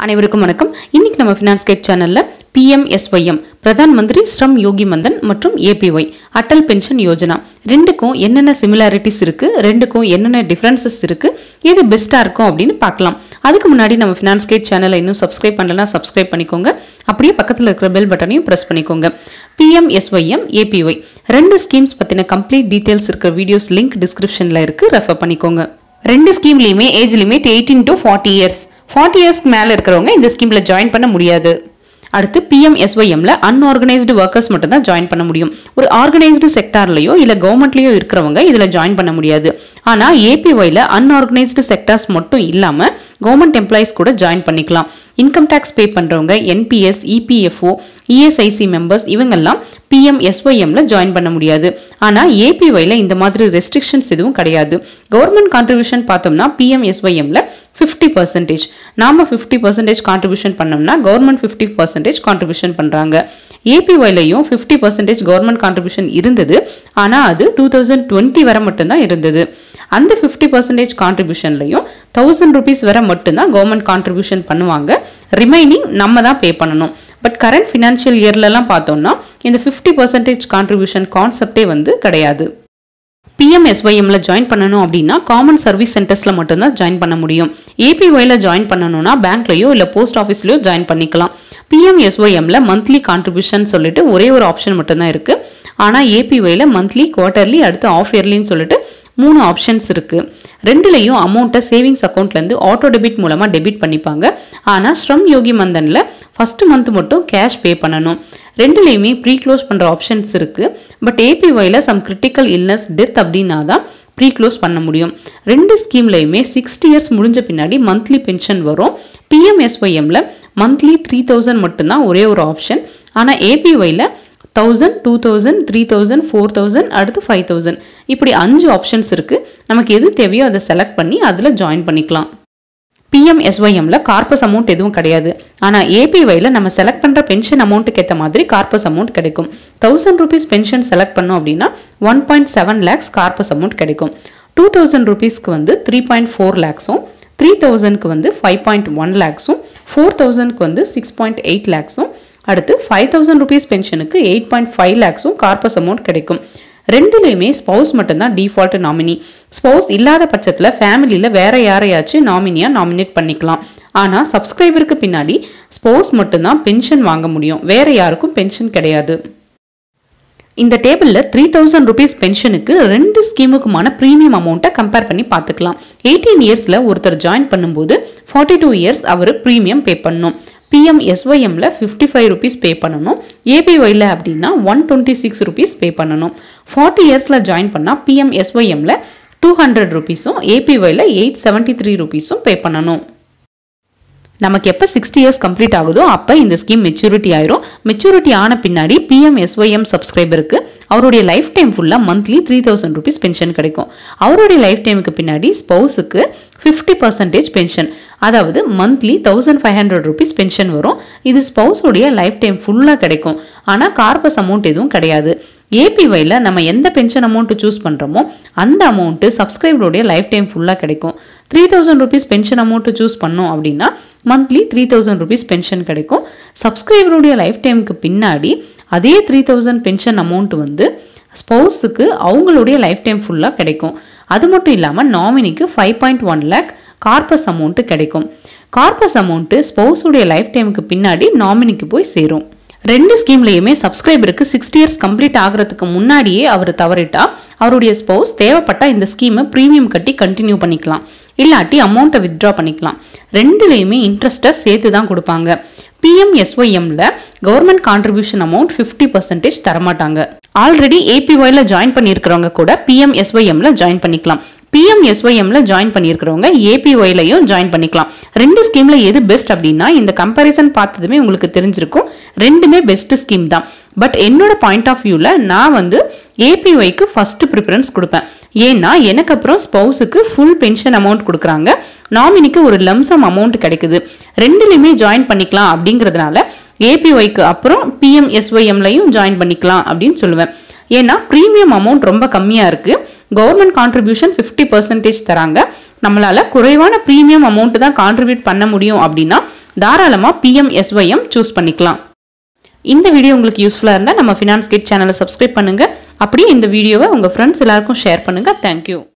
அனைவருக்கும் வணக்கம் இன்னைக்கு நம்ம ஃபினான்ஸ் கேட் சேனல்ல பிஎம்எஸ்ஒய்எம் பிரதான் மந்திரி ஸ்ரம் யோகி மந்தன் மற்றும் ஏபிஒய் அட்டல் பென்ஷன் யோஜனா ரெண்டுக்கும் என்னென்ன சிமிலாரிட்டிஸ் இருக்கு ரெண்டுக்கும் என்னென்ன டிஃபரன்சஸ் இருக்கு எது பெஸ்டா இருக்கும் அப்படின்னு பார்க்கலாம் அதுக்கு முன்னாடி நம்ம ஃபினான்ஸ் கேட் சேனலை இன்னும் சப்ஸ்கிரைப் பண்ணலனா சப்ஸ்கிரைப் பண்ணிக்கோங்க அப்படியே பக்கத்தில் இருக்கிற பெல் பட்டனையும் பிரஸ் பண்ணிக்கோங்க பிஎம்எஸ்ஒய்எம் ஏபிஒய் ரெண்டு ஸ்கீம்ஸ் பத்தின கம்ப்ளீட் டீடைல்ஸ் இருக்கிற வீடியோஸ் லிங்க் டிஸ்கிரிப்ஷன்ல இருக்கு ரெஃபர் பண்ணிக்கோங்க ரெண்டு ஸ்கீம்லயுமே age limit eighteen to forty years forty இயர்ஸ்க்கு மேலே இருக்கிறவங்க இந்த ஸ்கீமில் ஜாயின் பண்ண முடியாது அடுத்து பிஎம்எஸ்ஒய்எம்ல அன்ஆர்கனைஸ்டு ஒர்க்கர்ஸ் மட்டும் தான் ஜாயின் பண்ண முடியும் ஒரு ஆர்கனைஸ்டு செக்டார்லயோ இல்ல கவர்மெண்ட்லயோ இருக்கிறவங்க இதுல ஜாயின் பண்ண முடியாது ஆனா ஏபிஒய்ல அன்ஆர்கனைஸ்டு செக்டார்ஸ் மட்டும் இல்லாம கவர்மெண்ட் எம்ப்ளாயிஸ் கூட ஜாயின் பண்ணிக்கலாம் இன்கம் டேக்ஸ் பே பண்றவங்க என்பிஎஸ் இபிஎஃப்ஓ இஎஸ்ஐசி மெம்பர்ஸ் இவங்கெல்லாம் பிஎம்எஸ்ஒய்எம்ல ஜாயின் பண்ண முடியாது ஆனா ஏபிஒய்ல இந்த மாதிரி ரெஸ்ட்ரிக்ஷன்ஸ் எதுவும் கிடையாது கவர்மெண்ட் கான்ட்ரிபியூஷன் பார்த்தோம்னா பிஎம்எஸ்ஒய்எம்ல ஃபிஃப்டி பர்சன்டேஜ் நாம ஃபிஃப்டி பர்சன்டேஜ் கான்ட்ரிபியூஷன் பண்ணோம்னா கவர்மெண்ட் ஃபிஃப்டி பர்சன்டேஜ் கான்ட்ரிபியூஷன் பண்றாங்க ஏபிஒய்லையும் ஃபிஃப்டி பர்சன்டேஜ் கவர்மெண்ட் கான்ட்ரிபியூஷன் இருந்தது ஆனா அது டூ தௌசண்ட் டுவெண்ட்டி வரை மட்டும்தான் இருந்தது அந்த ஃபிஃப்டி பர்சன்டேஜ் கான்ட்ரிபியூஷன்லையும் தௌசண்ட் ருபீஸ் வரை மட்டும்தான் கவர்மெண்ட் கான்ட்ரிபியூஷன் பண்ணுவாங்க ரிமைனிங் நம்ம தான் பே பண்ணணும் பட் கரண்ட் ஃபினான்ஷியல் இயர்லலாம் பார்த்தோம்னா இந்த ஃபிஃப்டி பர்சன்டேஜ் கான்ட்ரிபியூஷன் கான்செப்டே வந்து கிடையாது பிஎம்எஸ்ஒய்எம்ல ஜாயின் பண்ணணும் அப்படின்னா காமன் சர்வீஸ் சென்டர்ஸ்ல மட்டும்தான் ஜாயின் பண்ண முடியும் ஏபிஒய்ல ஜாயின் பண்ணணும்னா பேங்க்லயோ இல்ல போஸ்ட் ஆஃபீஸ்லயோ ஜாயின் பண்ணிக்கலாம் பிஎம்எஸ்ஒய்எம்ல மந்த்லி கான்ட்ரிபியூஷன் சொல்லிட்டு ஒரே ஒரு ஆப்ஷன் மட்டும்தான் இருக்கு ஆனா ஏபிஒய்ல மந்த்லி குவார்டர்லி அடுத்து ஆஃப் இயர்லின்னு சொல்லிட்டு மூணு ஆப்ஷன்ஸ் இருக்கு ரெண்டுலையும் அமௌண்ட்டை சேவிங்ஸ் அக்கௌண்ட்லேருந்து ஆட்டோ டெபிட் மூலமாக டெபிட் பண்ணிப்பாங்க ஆனால் ஸ்ரம் யோகி மந்தனில் ஃபர்ஸ்ட் மந்த் மட்டும் கேஷ் பே பண்ணணும் ரெண்டுலேயுமே ப்ரீ க்ளோஸ் பண்ணுற ஆப்ஷன்ஸ் இருக்கு பட் ஏபிஒயில் சம் கிரிட்டிக்கல் இல்னஸ் டெத் அப்படின்னா தான் ப்ரீ க்ளோஸ் பண்ண முடியும் ரெண்டு ஸ்கீம்லையுமே சிக்ஸ்டி இயர்ஸ் முடிஞ்ச பின்னாடி மந்த்லி பென்ஷன் வரும் பிஎம்எஸ்ஒய்எம்ல மந்த்லி த்ரீ தௌசண்ட் மட்டும்தான் ஒரே ஒரு ஆப்ஷன் ஆனால் ஏபிஒயில் thousand two thousand three thousand four thousand அடுத்து ஃபைவ் தௌசண்ட் இப்படி அஞ்சு ஆப்ஷன்ஸ் இருக்கு நமக்கு எது தேவையோ அதை செலக்ட் பண்ணி அதில் ஜாயின் பண்ணிக்கலாம் பிஎம்எஸ்ஒய்எம்ல கார்பஸ் அமௌண்ட் எதுவும் கிடையாது ஆனால் ஏபிஒய்ல நம்ம செலக்ட் பண்ணுற பென்ஷன் அமௌண்ட்டுக்கு ஏற்ற மாதிரி கார்பஸ் அமௌண்ட் கிடைக்கும் தௌசண்ட் ருபீஸ் பென்ஷன் செலக்ட் பண்ணோம் அப்படின்னா one point seven lakhs corpus amount கிடைக்கும் டூ தௌசண்ட் ருபீஸ்க்கு வந்து த்ரீ பாயிண்ட் ஃபோர் லேக்ஸும் த்ரீ தௌசண்ட்க்கு வந்து ஃபைவ் பாயிண்ட் ஒன் லேக்ஸும் ஃபோர் தௌசண்ட்க்கு வந்து சிக்ஸ் பாயிண்ட் எயிட் லேக்ஸும் அடுத்து ஃபைவ் தௌசண்ட் ருபீஸ் பென்ஷனுக்கு எயிட் பாயிண்ட் ஃபைவ் லேக்ஸும் கார்பஸ் அமௌண்ட் கிடைக்கும் ரெண்டுலேயுமே ஸ்பௌஸ் மட்டும்தான் டிஃபால்ட் நாமினி ஸ்பௌஸ் இல்லாத பட்சத்தில் ஃபேமிலியில் வேற யாரையாச்சும் நாமினியாக நாமினேட் பண்ணிக்கலாம் ஆனால் சப்ஸ்கிரைபருக்கு பின்னாடி ஸ்பௌஸ் மட்டும்தான் பென்ஷன் வாங்க முடியும் வேற யாருக்கும் பென்ஷன் கிடையாது இந்த டேபிளில் த்ரீ தௌசண்ட் ருபீஸ் பென்ஷனுக்கு ரெண்டு ஸ்கீமுக்குமான ப்ரீமியம் அமௌண்ட்டை கம்பேர் பண்ணி பார்த்துக்கலாம் எயிட்டீன் இயர்ஸில் ஒருத்தர் ஜாயின் பண்ணும்போது ஃபார்ட்டி டூ இயர்ஸ் அவர் ப்ரீமியம் பே பண்ணணும் பிஎம்எஸ்ஒய்எம்ல ஃபிஃப்டி ஃபைவ் ருபீஸ் பே பண்ணணும் ஏபிஒய்ல அப்படின்னா one twenty six rupees pay பண்ணணும் ஃபார்ட்டி இயர்ஸில் ஜாயின் பண்ணால் பிஎம்எஸ்ஒய்எம்ல டூ ஹண்ட்ரட் ருபீஸும் ஏபிஒய்ல எயிட் செவன்ட்டி த்ரீ ருபீஸும் பே பண்ணணும் நமக்கு எப்போ சிக்ஸ்டி இயர்ஸ் கம்ப்ளீட் ஆகுதோ அப்போ இந்த ஸ்கீம் மெச்சூரிட்டி ஆயிரும் மெச்சூரிட்டி ஆன பின்னாடி பிஎம்எஸ்ஒய்எம் சப்ஸ்கிரைபருக்கு அவருடைய லைஃப் டைம் ஃபுல்லாக monthly three thousand rupees pension கிடைக்கும் அவருடைய லைஃப் டைமுக்கு பின்னாடி ஸ்பௌஸுக்கு ஃபிஃப்டி பர்சன்டேஜ் பென்ஷன் அதாவது monthly thousand five hundred rupees pension வரும் இது ஸ்பௌஸோடைய லைஃப் டைம் ஃபுல்லாக கிடைக்கும் ஆனால் கார்பஸ் அமௌண்ட் எதுவும் கிடையாது ஏபிஒய்ல நம்ம எந்த பென்ஷன் அமௌண்ட் சூஸ் பண்ணுறோமோ அந்த அமௌண்ட்டு சப்ஸ்கிரைபருடைய லைஃப் டைம் ஃபுல்லாக கிடைக்கும் three thousand rupees pension amount choose பண்ணோம் அப்படின்னா monthly three thousand rupees pension கிடைக்கும் சப்ஸ்கிரைபருடைய லைஃப் டைமுக்கு பின்னாடி அதே த்ரீ தௌசண்ட் பென்ஷன் அமௌண்ட் வந்து ஸ்பௌஸுக்கு அவங்களுடைய லைஃப் டைம் ஃபுல்லாக கிடைக்கும் அது மட்டும் இல்லாமல் நாமினிக்கு five point one lakh corpus amount கிடைக்கும் கார்பஸ் அமௌண்ட்டு ஸ்பௌஸுடைய லைஃப் டைமுக்கு பின்னாடி நாமினிக்கு போய் சேரும் ரெண்டு ஸ்கீம்லையுமே சப்ஸ்கிரைபருக்கு சிக்ஸ்டி இயர்ஸ் கம்ப்ளீட் ஆகிறதுக்கு முன்னாடியே அவர் தவறிட்டா அவருடைய ஸ்பௌஸ் தேவைப்பட்டா இந்த ஸ்கீமை ப்ரீமியம் கட்டி கண்டினியூ பண்ணிக்கலாம் இல்லாட்டி அமௌண்ட்டை வித்ட்ரா பண்ணிக்கலாம் ரெண்டுலேயுமே இன்ட்ரெஸ்ட்டை சேர்த்து தான் கொடுப்பாங்க பிஎம்எஸ்ஒய்எம்ல government contribution amount fifty percentage தரமாட்டாங்க ஆல்ரெடி ஏபிஒய்ல ஜாயின் பண்ணியிருக்கிறவங்க கூட பிஎம்எஸ்ஒய்எம்ல ஜாயின் பண்ணிக்கலாம் பிஎம்எஸ்ஒய்எம்ல ஜாயின் பண்ணியிருக்கிறவங்க ஏபிஒய்லையும் ஜாயின் பண்ணிக்கலாம் ரெண்டு ஸ்கீம்ல எது பெஸ்ட் அப்படின்னா இந்த கம்பேரிசன் பார்த்ததுமே உங்களுக்கு தெரிஞ்சிருக்கும் ரெண்டுமே பெஸ்ட் ஸ்கீம் தான் பட் என்னோட பாயிண்ட் ஆஃப் வியூவில் நான் வந்து ஏபிஒய்க்கு ஃபர்ஸ்ட் ப்ரிஃபரன்ஸ் கொடுப்பேன் ஏன்னா எனக்கு அப்புறம் ஸ்பௌஸுக்கு ஃபுல் பென்ஷன் அமௌண்ட் கொடுக்குறாங்க நாமினிக்கு ஒரு லம்சம் அமௌண்ட் கிடைக்குது ரெண்டுலையுமே ஜாயின் பண்ணிக்கலாம் அப்படிங்கிறதுனால ஏபிஒய்க்கு அப்புறம் பிஎம்எஸ்ஒய்எம்லையும் ஜாயின் பண்ணிக்கலாம் அப்படின்னு சொல்லுவேன் ஏன்னா ப்ரீமியம் அமௌண்ட் ரொம்ப கம்மியாக இருக்குது கவர்மெண்ட் கான்ட்ரிபியூஷன் ஃபிஃப்டி பர்சன்டேஜ் தராங்க நம்மளால குறைவான ப்ரீமியம் அமௌண்ட் தான் கான்ட்ரிபியூட் பண்ண முடியும் அப்படின்னா தாராளமாக பிஎம்எஸ்ஒய்எம் சூஸ் பண்ணிக்கலாம் இந்த வீடியோ உங்களுக்கு யூஸ்ஃபுல்லாக இருந்தால் நம்ம ஃபினான்ஸ் கிட் சேனலை சப்ஸ்கிரைப் பண்ணுங்கள் அப்படியே இந்த வீடியோவை உங்கள் ஃப்ரெண்ட்ஸ் எல்லாருக்கும் ஷேர் பண்ணுங்கள் தேங்க்யூ